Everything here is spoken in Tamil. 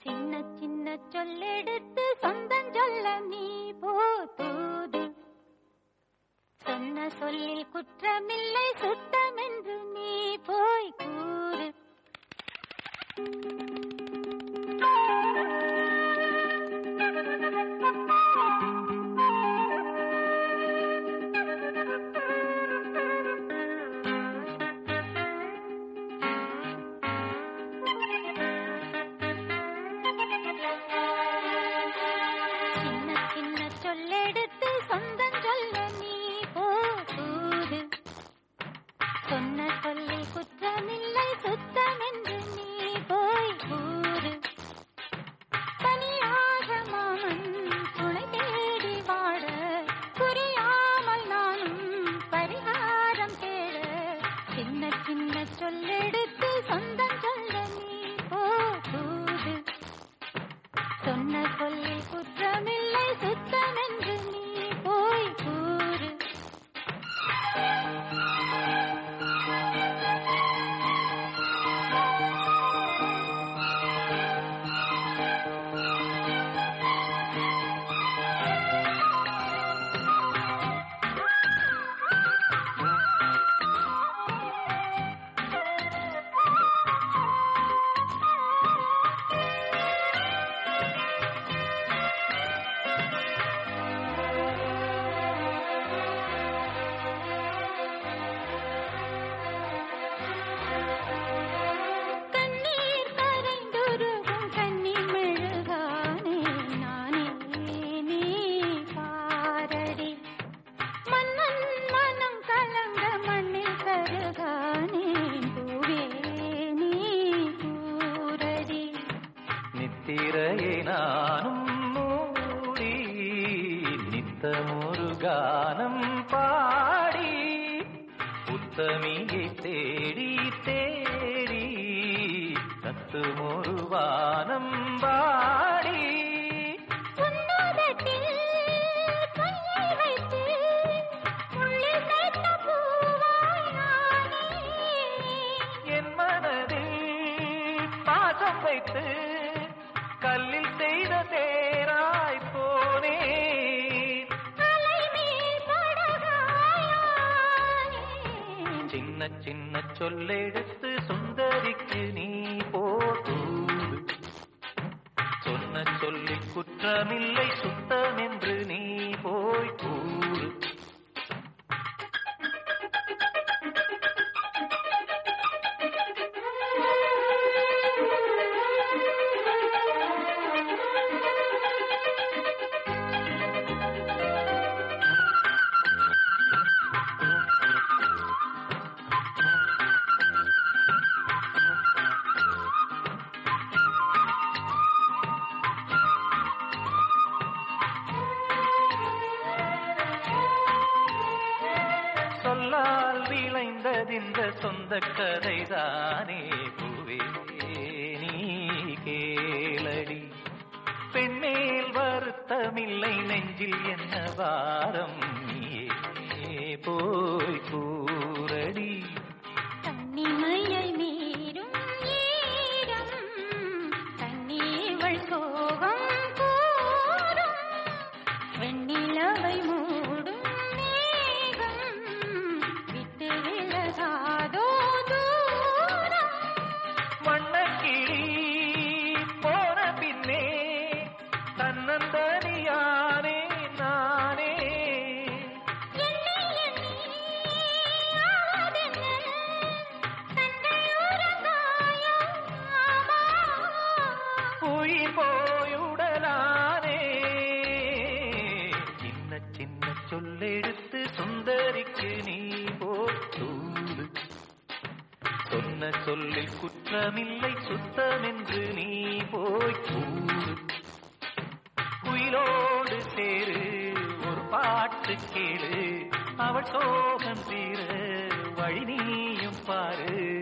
சின்ன சின்ன சொல்லெடுத்து சொந்தம் சொல்ல நீ போதூது சொன்ன சொல்லில் குற்றமில்லை சுத்தமென்று நீ போய் கூறு சின்ன சின்ன சொல்லெடுத்து சொந்தம் சொல்ல நீ போதூது சொன்ன சொல்லில் குற்றமில்லை சுத்தமென்று நீ போய் கூறு தனியாக மாமன் துணை தேடி வாழ புரியாமல் நானும் பரிகாரம் தேட சின்ன சின்ன சொல்லெடுத்து சொந்தம் சொல்ல நீ போதூது சொன்ன சொல்லில் குற்றமில்லை சுத்தமென்று நீ போய் கூறு கண்ணீர் கரைந்துருகும் கண்ணீர் மெழுகானே நானே நீ பாரடி மன்னன் மனம் கலங்க மண்ணில் கருகானே பூவே நீ கூரடி நித்திரையை நானும் மூடி நித்தமொரு கானம் பாடி உத்தமியை தேடி தேடி தத்துமொரு வானம் பாடி உன்னதத்தில் கையை வைத்து உள்ளில் தைத்த பூவாய் நானே என் மனதில் பாசம் வைத்து கல்லில் செய்த தேராய் போனேன் அலைமேல் படகாயானே. சின்ன சின்ன சொல்லெடுத்து சுந்தரிக்கு நீ போதூது சொன்ன சொல்லி குற்றமில்லை சுத்தமென்று நீ போய் கூறு சொல்லால் விளைந்ததிந்த சொந்த கதைதானே பூவே நீ கேளடி பெண்மேல் வருத்தமில்லை நெஞ்சில் என்ன வாரம் நீயே போய் கூறடி கன்னிமையை மீறும் ஈரம் கண்ணீவள் கோபம் கூறும் வெண்ணிலவை மூடும் மேகம் விட்டு விலகாதோ தூரம் வண்ணக்கிளி போன பின்னே தன்னந்தனியானே நானே என்னை எண்ணி ஆவதென்ன? கண்கள் உறங்காயோ? ஆமா. உயிர் போயுடலானே சின்ன சின்ன சொல்லெடுத்து சுந்தரிக்கு நீ போத்தூடு சொன்ன சொல்லில் குற்றமில்லை சுத்தமென்று நீ போய் கூறு குயிலோடு சேரு ஒரு பாட்டு கேளு அவள் சோகம் தீர வழி நீயும் பாரு